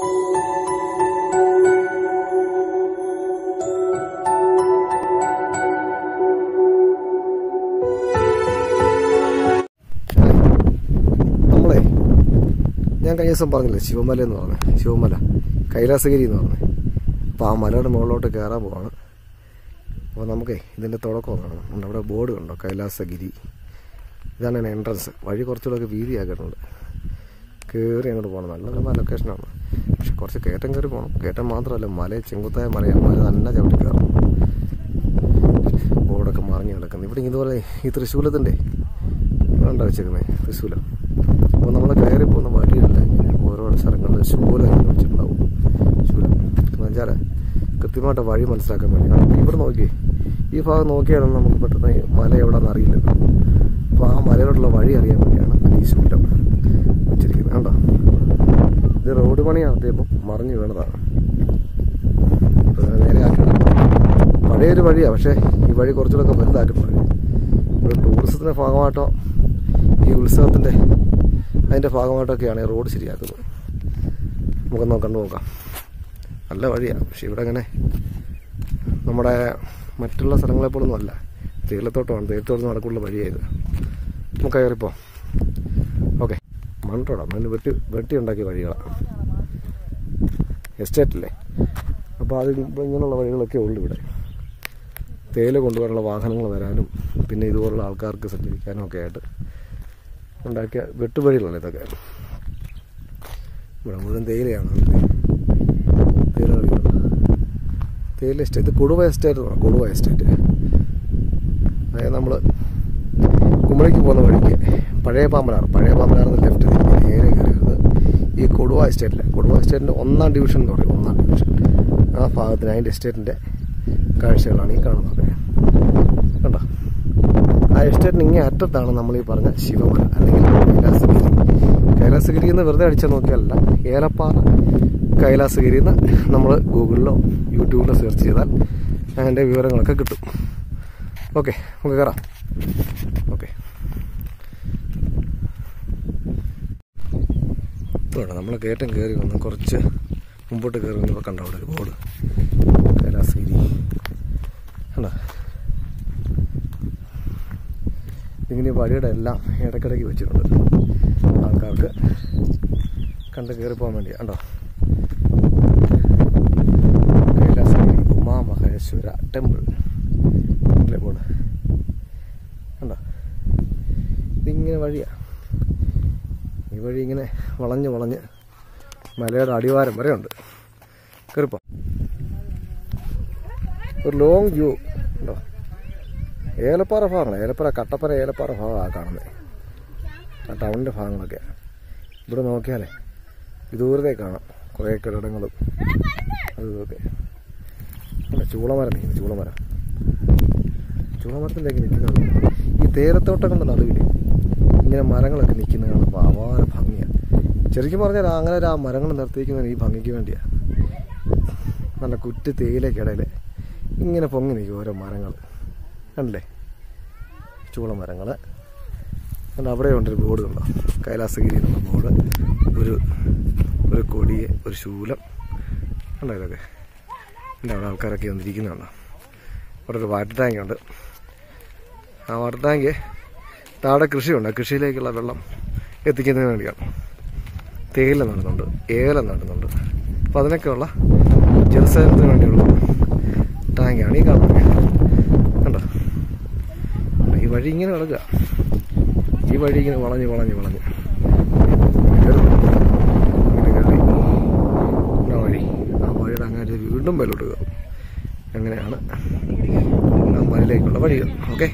നമ്മളെ ഞാൻ കഴിഞ്ഞ ദിവസം പറഞ്ഞില്ലേ ശിവമല എന്ന് പറഞ്ഞു ശിവമല കൈലാസഗിരി എന്ന് പറഞ്ഞു അപ്പോൾ ആ മലയുടെ മുകളിലോട്ട് കയറാൻ പോവാണ് അപ്പോൾ നമുക്കേ ഇതിൻ്റെ തുടക്കം കാണണം ഉണ്ട് അവിടെ ബോർഡ് കണ്ടോ കൈലാസഗിരി ഇതാണ് എൻ്റെ എൻട്രൻസ് വഴി കുറച്ചുകൂടെ വീതിയാക്കിയിട്ടുണ്ട് കയറി അങ്ങോട്ട് പോകണം നല്ല നല്ല ലൊക്കേഷനാണ് പക്ഷെ കുറച്ച് കയറ്റം കയറി പോകണം കയറ്റം മാത്രമല്ല മല ചെങ്കുത്തായ മലയാണ് മല തന്നെ ചവിട്ടി കയറണം ബോർഡൊക്കെ മറിഞ്ഞ് കിടക്കുന്നത് ഇവിടെ ഇതുപോലെ ഈ തൃശ്ശൂലത്തിൻ്റെ വേണ്ട വെച്ചേക്കുന്നത് തൃശ്ശൂലം അപ്പോൾ നമ്മൾ കയറി പോകുന്ന വഴിയല്ല ഇങ്ങനെ ഓരോ സ്ഥലങ്ങളിൽ ശൂലം ഇങ്ങനെ വെച്ചിട്ടുണ്ടാവും ശൂലം എന്ന് വെച്ചാൽ കൃത്യമായിട്ട് വഴി മനസ്സിലാക്കാൻ വേണ്ടി കാരണം ഇവിടെ നോക്കി ഈ ഭാഗം നോക്കിയാലും നമുക്ക് പെട്ടെന്ന് ഈ മല എവിടെയെന്ന് അറിയില്ലല്ലോ അപ്പോൾ ആ മലയിലോട്ടുള്ള വഴി അറിയാൻ വേണ്ടിയാണ് ഈ ശൂലം വെച്ചിരിക്കുന്നത് കണ്ടോ ഇത് റോഡ് പണി നടത്തിയപ്പോൾ മറിഞ്ഞു വീണതാണ് അപ്പോൾ ഇതിനെ നേരെ ആക്കിയിടാം പഴയൊരു വഴിയാണ് പക്ഷേ ഈ വഴി കുറച്ചുകൂടെ വലുതാക്കിയിട്ടുണ്ട് ഒരു ടൂറിസത്തിൻ്റെ ഭാഗമായിട്ടോ ഈ ഉത്സവത്തിൻ്റെ അതിൻ്റെ ഭാഗമായിട്ടൊക്കെയാണ് ഈ റോഡ് ശരിയാക്കുന്നത് നമുക്കൊന്ന് കണ്ടു നോക്കാം നല്ല വഴിയാണ് പക്ഷെ ഇവിടെ അങ്ങനെ നമ്മുടെ മറ്റുള്ള സ്ഥലങ്ങളെ പോലൊന്നും അല്ല തേയിലത്തോട്ടമാണ് തേയിലത്തോട്ടം നടക്കുള്ള വഴിയായത് നമുക്ക് കയറിപ്പോ ഓക്കെ മണ്ണോടാ മണ്ണ് വെട്ടി വെട്ടി ഉണ്ടാക്കിയ വഴികളാണ് എസ്റ്റേറ്റല്ലേ അപ്പോൾ അത് ഇപ്പം ഇങ്ങനെയുള്ള വഴികളൊക്കെ ഉള്ളു ഇവിടെ തേയില കൊണ്ടുവരാനുള്ള വാഹനങ്ങൾ വരാനും പിന്നെ ഇതുപോലുള്ള ആൾക്കാർക്ക് സഞ്ചരിക്കാനും ഒക്കെ ആയിട്ട് ഉണ്ടാക്കിയ വെട്ടുവഴികളാണ് ഇതൊക്കെ ഇവിടെ മുഴുവൻ തേയിലയാണ് തേയില കളിക്കുന്നത് തേയില എസ്റ്റേറ്റ് ഇത് കൊടുവ എസ്റ്റേറ്റ് എന്ന് പറയും കൊടുവ എസ്റ്റേറ്റ് അതായത് നമ്മൾ കുമളിക്ക് പോകുന്ന വഴിക്ക് പഴയ പാമ്പനാർ പഴയ പാമ്പനാറിന് ലെഫ്റ്റ് നേരെ കയറിയത് ഈ കൊടുവ എസ്റ്റേറ്റിലെ കൊടുവ എസ്റ്റേറ്റിൻ്റെ ഒന്നാം ഡിവിഷൻ എന്ന് പറയും ഒന്നാം ഡിവിഷൻ ആ ഭാഗത്തിന് അതിൻ്റെ എസ്റ്റേറ്റിൻ്റെ കാഴ്ചകളാണ് ഈ കാണുന്നത് കണ്ടോ ആ എസ്റ്റേറ്റിന് ഇങ്ങേ അറ്റത്താണ് നമ്മൾ ഈ പറഞ്ഞ ശിവമല അല്ലെങ്കിൽ കൈലാസഗിരി കൈലാസഗിരി എന്ന് വെറുതെ അടിച്ചാൽ നോക്കിയല്ല ഏലപ്പാറ കൈലാസഗിരി എന്ന് നമ്മൾ ഗൂഗിളിലോ യൂട്യൂബിലോ സെർച്ച് ചെയ്താൽ അതിൻ്റെ വിവരങ്ങളൊക്കെ കിട്ടും ഓക്കെ നമുക്ക് കയറാം ഓക്കെ വേണം നമ്മൾ കയറ്റം കയറി വന്ന് കുറച്ച് മുമ്പോട്ട് കയറി വന്നപ്പോൾ കണ്ട അവിടെ ഒരു ബോർഡ് കൈലാസഗിരി കണ്ടോ ഇങ്ങനെ ഈ വഴിയുടെ എല്ലാം ഇടയ്ക്കിടയ്ക്ക് വെച്ചിട്ടുണ്ട് ആൾക്കാർക്ക് കണ്ട് കയറി പോകാൻ വേണ്ടി കണ്ടോ കൈലാസഗിരി ഉമാമഹേശ്വര ടെമ്പിൾ അല്ലേ ബോർഡ് കണ്ടോ ഇതിങ്ങനെ വഴിയാ ഈ വഴി ഇങ്ങനെ വളഞ്ഞ് വളഞ്ഞ് മലയുടെ അടിവാരം വരെ ഉണ്ട് കയറിപ്പോ ഒരു ലോങ് വ്യൂ ഉണ്ടോ ഏലപ്പാറ ഭാഗമാണ് ഏലപ്പാറ കട്ടപ്പന ഏലപ്പാറ ഭാഗമാണ് കാണുന്നത് ആ ടൗണിൻ്റെ ഭാഗങ്ങളൊക്കെ ഇവിടെ നോക്കിയാലേ ദൂരത്തെ കാണാം കുറേ കെട്ടിടങ്ങളും അതും ഇതൊക്കെ അല്ല ചൂളമരം നിൽക്കുന്നു ചൂളമരം ചൂളമരത്തിലേക്ക് നിൽക്കുന്നത് ഈ തേയിലത്തോട്ടങ്ങളുടെ നടുവിൽ ഇങ്ങനെ മരങ്ങളൊക്കെ നിൽക്കുന്ന കാണുമ്പോൾ അപാര ഭംഗിയാണ് ശരിക്കും പറഞ്ഞാൽ അങ്ങനെ ഒരു ആ മരങ്ങൾ നിർത്തിയിരിക്കുന്നത് ഈ ഭംഗിക്ക് വേണ്ടിയാണ് നല്ല കുറ്റി തേയിലക്കിടയിൽ ഇങ്ങനെ പൊങ്ങി നിൽക്കും ഓരോ മരങ്ങൾ കണ്ടില്ലേ ചൂളമരങ്ങൾ അതുകൊണ്ട് അവിടെ ഉണ്ടൊരു ബോർഡ് കണ്ടോ കൈലാസഗിരി എന്നുള്ള ബോർഡ് ഒരു ഒരു കൊടിയെ ഒരു ശൂലം കണ്ടോ ഇതൊക്കെ എൻ്റെ അവിടെ ആൾക്കാരൊക്കെ വന്നിരിക്കുന്നുണ്ടോ അവിടെ ഒരു വാട്ടർ ടാങ്ക് ഉണ്ട് ആ വാട്ടർ ടാങ്ക് താഴെ കൃഷിയുണ്ട് ആ കൃഷിയിലേക്കുള്ള വെള്ളം എത്തിക്കുന്നതിന് വേണ്ടിയാണ് തേയില നടുന്നുണ്ട് ഏലം നടുന്നുണ്ട് അപ്പം അതിനൊക്കെയുള്ള ജലസേചനത്തിന് വേണ്ടിയുള്ള ടാങ്കാണ് ഈ കാണുന്നത് കണ്ടോ ഈ വഴി ഇങ്ങനെ കിടക്കുക ഈ വഴി ഇങ്ങനെ വളഞ്ഞ് വളഞ്ഞ് വളഞ്ഞ് കയറും. ഇങ്ങനെ കയറി ആ വഴി ആ വഴിയുടെ അങ്ങനെ വീണ്ടും മേലോട്ട് കയറും അങ്ങനെയാണ് ആ മലയിലേക്കുള്ള വഴികൾ ഓക്കെ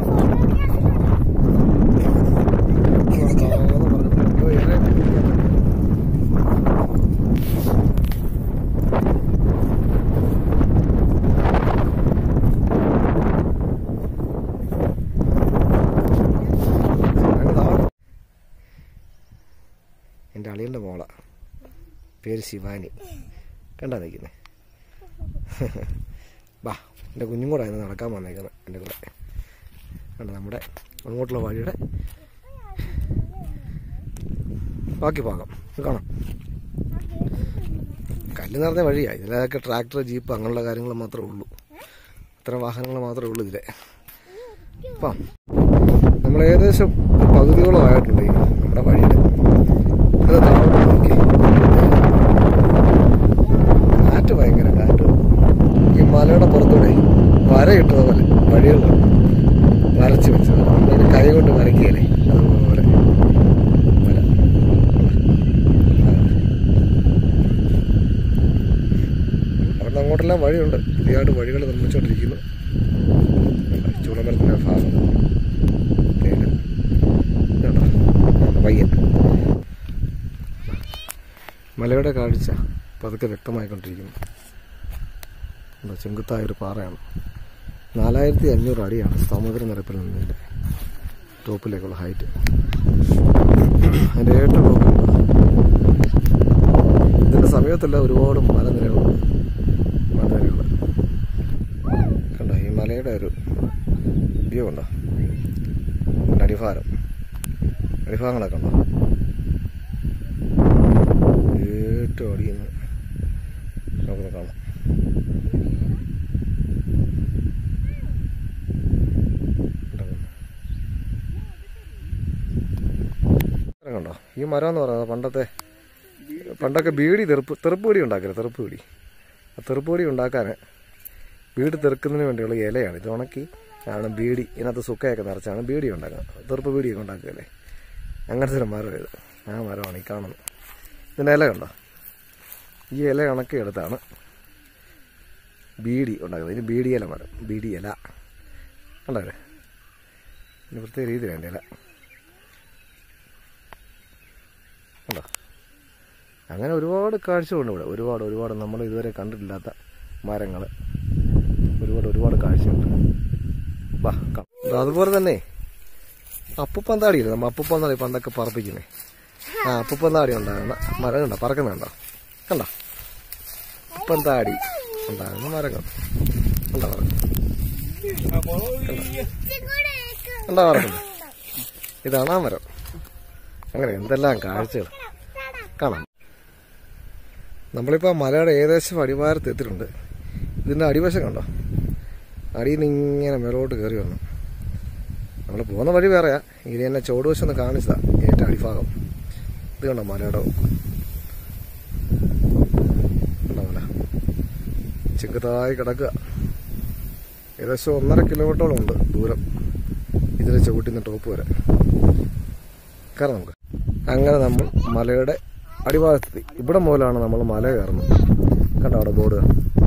എൻ്റെ അളിയൻ്റെ മോള പേര് ശിവാനി കണ്ടാ നിൽക്കുന്നത് വാ എൻ്റെ കുഞ്ഞും കൂടെ ആയിരുന്നു നടക്കാൻ വന്നേക്കുന്നത് എൻ്റെ കൂടെ കണ്ട നമ്മുടെ അങ്ങോട്ടുള്ള വഴിയുടെ ബാക്കി ഭാഗം ഇത് കാണാം കല്ല് നിറഞ്ഞ വഴിയാണ് ഇതിലൊക്കെ ട്രാക്ടർ ജീപ്പ് അങ്ങനെയുള്ള കാര്യങ്ങൾ മാത്രമേ ഉള്ളൂ ഇത്തരം വാഹനങ്ങൾ മാത്രമേ ഉള്ളൂ ഇതിലെ അപ്പം നമ്മൾ ഏകദേശം ഒരു പകുതിയോളം ആയിട്ടുണ്ട് ഈ നമ്മുടെ വഴിയുടെ അത് താഴോട്ട് നോക്കി കാറ്റ് ഭയങ്കര കാറ്റ് ഈ മലയുടെ പുറത്തൂടെ വരയിട്ടത് പോലെ വഴികൾ വരച്ച് വെച്ചത് നമ്മളൊരു കൈ കൊണ്ട് വരയ്ക്കുകയല്ലേ അതുപോലെ വര അവിടെ അങ്ങോട്ടെല്ലാം വഴിയുണ്ട് പുതിയതായിട്ട് വഴികൾ നിർമ്മിച്ചുകൊണ്ടിരിക്കുന്നു ചൂളമരത്തിൻ്റെ ഭാഗം തേയില ഇതുണ്ടോ? ഇതാണ് പയ്യൻ മലയുടെ കാഴ്ച പതുക്കെ വ്യക്തമായിക്കൊണ്ടിരിക്കുന്നു എന്താ ചെങ്കുത്തായ ഒരു പാറയാണ് നാലായിരത്തി അഞ്ഞൂറ് അടിയാണ് സമുദ്ര നിരപ്പിൽ നിന്നതിൻ്റെ ടോപ്പിലേക്കുള്ള ഹൈറ്റ് അതിൻ്റെ ഏറ്റവും ടോപ്പിൽ ഇതിൻ്റെ സമയത്തല്ല ഒരുപാട് മലനിരകളുണ്ട് മലനിരകൾ കണ്ടോ ഈ മലയുടെ ഒരു വ്യൂ ഉണ്ടോ ഇതിൻ്റെ അടിഭാരം അടിഭാഗങ്ങളൊക്കെ ഉണ്ടോ ഏറ്റവും അടിയിൽ നിന്ന് നമുക്ക് കാണാം കണ്ടോ? കണ്ടോ ഈ മരം എന്ന് പറയുന്നത് പണ്ടത്തെ പണ്ടൊക്കെ ബീഡി തെറുപ്പ് തെറുപ്പ് പൊടി ഉണ്ടാക്കരുത് തെറുപ്പ് പൊടി ആ തെറുപ്പ് പൊടി ഉണ്ടാക്കാൻ ബീഡി തെറുക്കുന്നതിന് വേണ്ടിയുള്ള ഇലയാണ് ഇത് ഉണക്കി ആണ് ബീഡി ഇതിനകത്ത് സുക്കയൊക്കെ നിറച്ചാണ് ബീഡി ഉണ്ടാക്കുക തെറുപ്പ് ബീഡിയൊക്കെ ഉണ്ടാക്കുകയല്ലേ അങ്ങനത്തെ ഒരു മരം ഇത് ആ മരമാണ് ഈ കാണുന്നത് ഇതിൻ്റെ ഇല കണ്ടോ ഈ ഇല ഉണക്കിയെടുത്താണ് ബീഡി ഉണ്ടാക്കുന്നത് ഇതിന് ബീഡി ഇല മരം ബീഡി ഇല കണ്ടോ ഇതിന് പ്രത്യേക രീതിയിലാണ് എൻ്റെ ഇല കണ്ടോ അങ്ങനെ ഒരുപാട് കാഴ്ചകളുണ്ട് ഇവിടെ ഒരുപാട് ഒരുപാട് നമ്മൾ ഇതുവരെ കണ്ടിട്ടില്ലാത്ത മരങ്ങൾ ഒരുപാട് ഒരുപാട് കാഴ്ചയുണ്ട് വാ കാണാം. ദാ അതുപോലെ തന്നെ അപ്പുപ്പന്താടിയില്ലേ നമ്മൾ അപ്പുപ്പന്താടി പണ്ടൊക്കെ പറപ്പിക്കുന്നേ ആ അപ്പുപ്പന്താടി ഉണ്ടാകുന്ന മരം കണ്ടോ പറക്കുന്നുണ്ടോ കണ്ടോ അപ്പന്താടി ഉണ്ടാകുന്ന മരങ്ങൾ കണ്ടോ പറക്കുന്നു കണ്ടോ പറക്കുന്നു ഇതാണ് ആ മരം അങ്ങനെ എന്തെല്ലാം കാഴ്ചകൾ കാണാം നമ്മളിപ്പോൾ മലയുടെ ഏകദേശം അടിവാരത്ത് എത്തിയിട്ടുണ്ട് ഇതിൻ്റെ അടിവശം കണ്ടോ അടിയിൽ നിന്ന് ഇങ്ങനെ മേലോട്ട് കയറി വന്നു നമ്മൾ പോകുന്ന വഴി വേറെയാ ഇനി എന്നെ ചുവടുവശം ഒന്ന് കാണിച്ചതാ ഏറ്റവും അടിഭാഗം ഇത് കണ്ടോ മലയുടെ കണ്ടോ മല ചെറുതായി കിടക്കുക ഏകദേശം ഒന്നര കിലോമീറ്ററോളം ഉണ്ട് ദൂരം ഇതിലെ ചവിട്ടിന്ന് ടോപ്പ് വരെ കയറാം നമുക്ക് അങ്ങനെ നമ്മൾ മലയുടെ അടിഭാഗത്തെത്തി ഇവിടെ മുതലാണ് നമ്മൾ മല കയറുന്നത് കണ്ടോ അവിടെ ബോർഡ്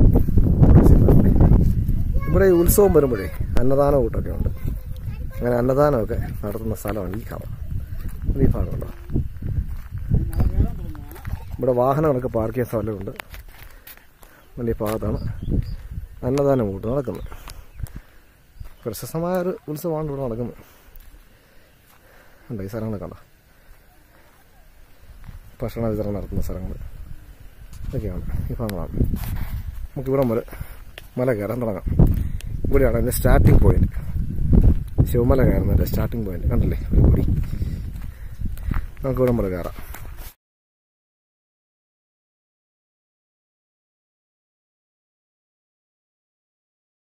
ഇവിടെ ഈ ഉത്സവം വരുമ്പോഴേ അന്നദാന കൂട്ടൊക്കെ ഉണ്ട് അങ്ങനെ അന്നദാനമൊക്കെ നടത്തുന്ന സ്ഥലമാണ് ഈ കാണാം ഈ ഭാഗമുണ്ടോ ഇവിടെ വാഹനങ്ങളൊക്കെ പാർക്ക് ചെയ്യാൻ സ്ഥലമുണ്ട് വലിയ ഭാഗത്താണ് അന്നദാനം കൂട്ട് നടക്കുന്നത് പ്രശസ്തമായ ഒരു ഉത്സവമാണ് ഇവിടെ നടക്കുന്നത് ഉണ്ട് ഈ സ്ഥലങ്ങളൊക്കെ കണ്ടോ ഭക്ഷണ വിതരണം നടത്തുന്ന സ്ഥലങ്ങൾ ഇതൊക്കെയാണ് ഈ ഭാഗങ്ങളാണ് നമുക്കിവിടെ മുതൽ മല കയറാൻ തുടങ്ങാം ഇവിടെയാണ് അതിൻ്റെ സ്റ്റാർട്ടിംഗ് പോയിന്റ് ശിവമല കയറുന്നതിൻ്റെ സ്റ്റാർട്ടിംഗ് പോയിന്റ് കണ്ടില്ലേ ഒരു പൊടി നമുക്ക് ഇവിടെ മുതൽ കയറാം